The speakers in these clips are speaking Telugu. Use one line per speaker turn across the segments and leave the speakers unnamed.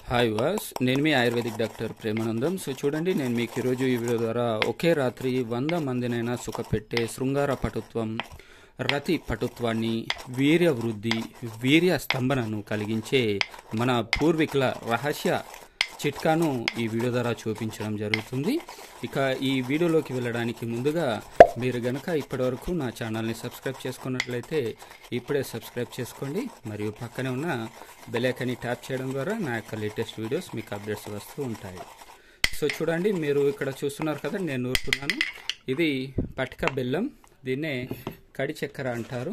హాయ్ వాస్ నేను మీ ఆయుర్వేదిక్ డాక్టర్ ప్రేమానందం సో చూడండి నేను మీకు ఈరోజు ఈ వీడియో ద్వారా ఒకే రాత్రి వంద మందినైనా సుఖపెట్టే శృంగార పటుత్వం రతి పటుత్వాన్ని వీర్య వృద్ధి వీర్య స్తంభనను కలిగించే మన పూర్వీకుల రహస్య చిట్కాను ఈ వీడియో ద్వారా చూపించడం జరుగుతుంది ఇక ఈ వీడియోలోకి వెళ్ళడానికి ముందుగా మీరు గనక ఇప్పటివరకు నా ఛానల్ని సబ్స్క్రైబ్ చేసుకున్నట్లయితే ఇప్పుడే సబ్స్క్రైబ్ చేసుకోండి మరియు పక్కనే ఉన్న బెల్ ఐకాన్ని ట్యాప్ చేయడం ద్వారా నా యొక్క లేటెస్ట్ వీడియోస్ మీకు అప్డేట్స్ వస్తూ ఉంటాయి సో చూడండి మీరు ఇక్కడ చూస్తున్నారు కదా నేను నూరుతున్నాను ఇది పటిక బెల్లం దీన్నే కడి చక్కెర అంటారు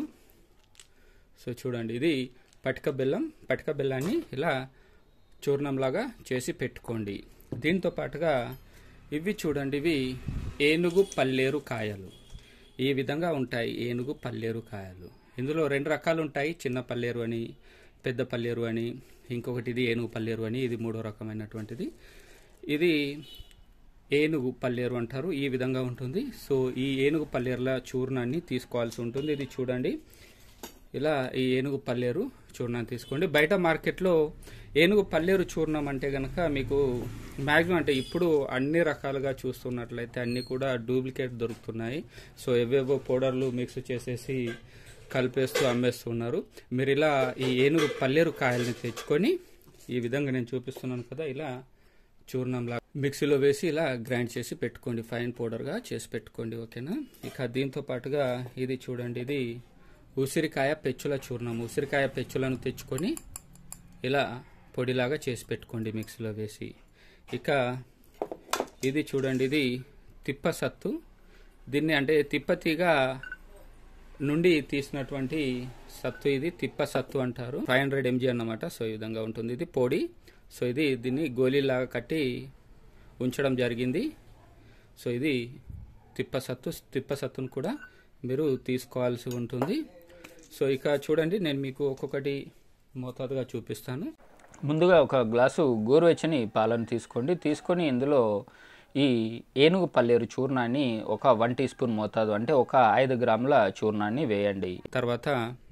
సో చూడండి ఇది పటిక బెల్లం పటిక బెల్లాన్ని ఇలా చూర్ణంలాగా చేసి పెట్టుకోండి దీంతో పాటుగా ఇవి చూడండి ఇవి ఏనుగు పల్లేరు కాయలు ఈ విధంగా ఉంటాయి ఏనుగు పల్లేరు కాయలు ఇందులో రెండు రకాలు ఉంటాయి చిన్న పల్లేరు అని పెద్ద పల్లేరు అని ఇంకొకటి ఇది ఏనుగు పల్లేరు అని ఇది మూడో రకమైనటువంటిది ఇది ఏనుగు పల్లేరు అంటారు ఈ విధంగా ఉంటుంది సో ఈ ఏనుగు పల్లేరుల చూర్ణాన్ని తీసుకోవాల్సి ఉంటుంది ఇది చూడండి ఇలా ఈ ఏనుగు పల్లేరు చూర్ణాన్ని తీసుకోండి బయట మార్కెట్లో ఏనుగు పల్లేరు చూర్ణం అంటే కనుక మీకు మ్యాక్సిమం అంటే ఇప్పుడు అన్ని రకాలుగా చూస్తున్నట్లయితే అన్ని కూడా డూప్లికేట్ దొరుకుతున్నాయి సో ఎవేవో పౌడర్లు మిక్స్ చేసేసి కలిపేస్తూ అమ్మేస్తున్నారు మీరు ఇలా ఈ ఏనుగు పల్లేరు కాయల్ని తెచ్చుకొని ఈ విధంగా నేను చూపిస్తున్నాను కదా ఇలా చూర్ణంలా మిక్సీలో వేసి ఇలా గ్రైండ్ చేసి పెట్టుకోండి ఫైన్ పౌడర్గా చేసి పెట్టుకోండి ఓకేనా ఇక దీంతో పాటుగా ఇది చూడండి ఇది ఉసిరికాయ పెచ్చుల చూర్ణం ఉసిరికాయ పెచ్చులను తెచ్చుకొని ఇలా పొడిలాగా చేసి పెట్టుకోండి మిక్సీలో వేసి ఇక ఇది చూడండి ఇది తిప్ప సత్తు దీన్ని అంటే తిప్పతీగ నుండి తీసినటువంటి సత్తు ఇది తిప్ప సత్తు అంటారు ఫైవ్ హండ్రెడ్ ఎంజీ అన్నమాట సో ఈ విధంగా ఉంటుంది ఇది పొడి సో ఇది దీన్ని గోళీలాగా కట్టి ఉంచడం జరిగింది సో ఇది తిప్ప సత్తు తిప్ప సత్తును కూడా మీరు తీసుకోవాల్సి ఉంటుంది సో ఇక చూడండి నేను మీకు ఒక్కొక్కటి మోతాదుగా చూపిస్తాను ముందుగా ఒక గ్లాసు గోరువెచ్చని పాలను తీసుకోండి తీసుకొని ఇందులో ఈ ఏనుగు పల్లేరు చూర్ణాన్ని ఒక వన్ టీ స్పూన్ మోతాదు అంటే ఒక ఐదు గ్రాముల చూర్ణాన్ని వేయండి తర్వాత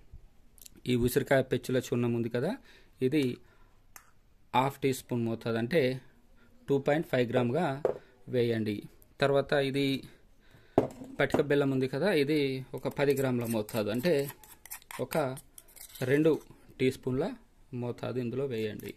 ఈ ఉసిరికాయ పెచ్చుల చూర్ణం ఉంది కదా ఇది హాఫ్ టీ స్పూన్ మోతాదు అంటే టూ పాయింట్ ఫైవ్ గ్రామ్గా వేయండి తర్వాత ఇది పటిక బెల్లం ఉంది కదా ఇది ఒక పది గ్రాముల మోతాదు అంటే ఒక రెండు టీ స్పూన్ల మోతాదు ఇందులో వేయండి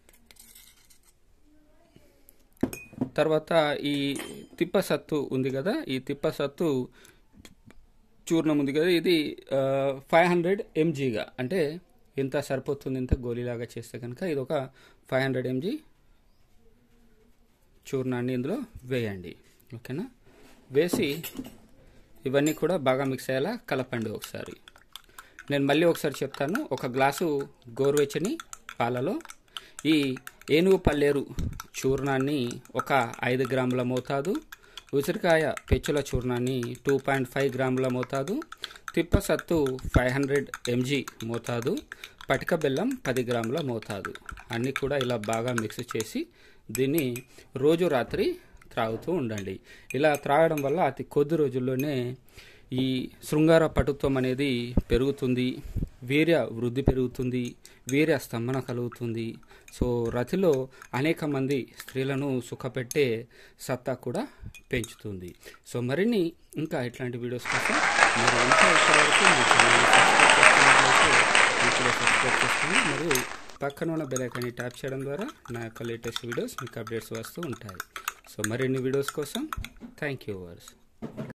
తర్వాత ఈ తిప్ప సత్తు ఉంది కదా ఈ తిప్ప సత్తు చూర్ణం ఉంది కదా ఇది ఫైవ్ హండ్రెడ్ ఎంజీగా అంటే ఎంత సరిపోతుంది ఇంత గోళీలాగా చేస్తే కనుక ఇది ఒక ఫైవ్ హండ్రెడ్ ఎంజీ చూర్ణాన్ని ఇందులో వేయండి ఓకేనా వేసి ఇవన్నీ కూడా బాగా మిక్స్ అయ్యేలా కలపండి ఒకసారి నేను మళ్ళీ ఒకసారి చెప్తాను ఒక గ్లాసు గోరువెచ్చని పాలలో ఈ ఏనుగు పల్లేరు చూర్ణాన్ని ఒక ఐదు గ్రాముల మోతాదు ఉసిరికాయ పెచ్చుల చూర్ణాన్ని టూ పాయింట్ ఫైవ్ గ్రాముల మోతాదు తిప్ప సత్తు ఫైవ్ హండ్రెడ్ ఎంజీ మోతాదు పటిక బెల్లం పది గ్రాముల మోతాదు అన్నీ కూడా ఇలా బాగా మిక్స్ చేసి దీన్ని రోజు రాత్రి త్రాగుతూ ఉండండి ఇలా త్రాగడం వల్ల అతి కొద్ది రోజుల్లోనే ఈ శృంగార పటుత్వం అనేది పెరుగుతుంది వీర్య వృద్ధి పెరుగుతుంది వీర్య స్తంభన కలుగుతుంది సో రతిలో అనేక మంది స్త్రీలను సుఖపెట్టే సత్తా కూడా పెంచుతుంది సో మరిన్ని ఇంకా ఇట్లాంటి వీడియోస్ కోసం మీరు ఇంకా ఇప్పటివరకు మీ ఛానల్ని సబ్స్క్రైబ్ చేసుకున్నట్లయితే ఇప్పుడు సబ్స్క్రైబ్ చేసుకోండి మరియు పక్కన ఉన్న బెల్ ఐకాన్ని ట్యాప్ చేయడం ద్వారా నా యొక్క లేటెస్ట్ వీడియోస్ మీకు అప్డేట్స్ వస్తూ ఉంటాయి సో మరిన్ని వీడియోస్ కోసం థ్యాంక్ యూ వర్స్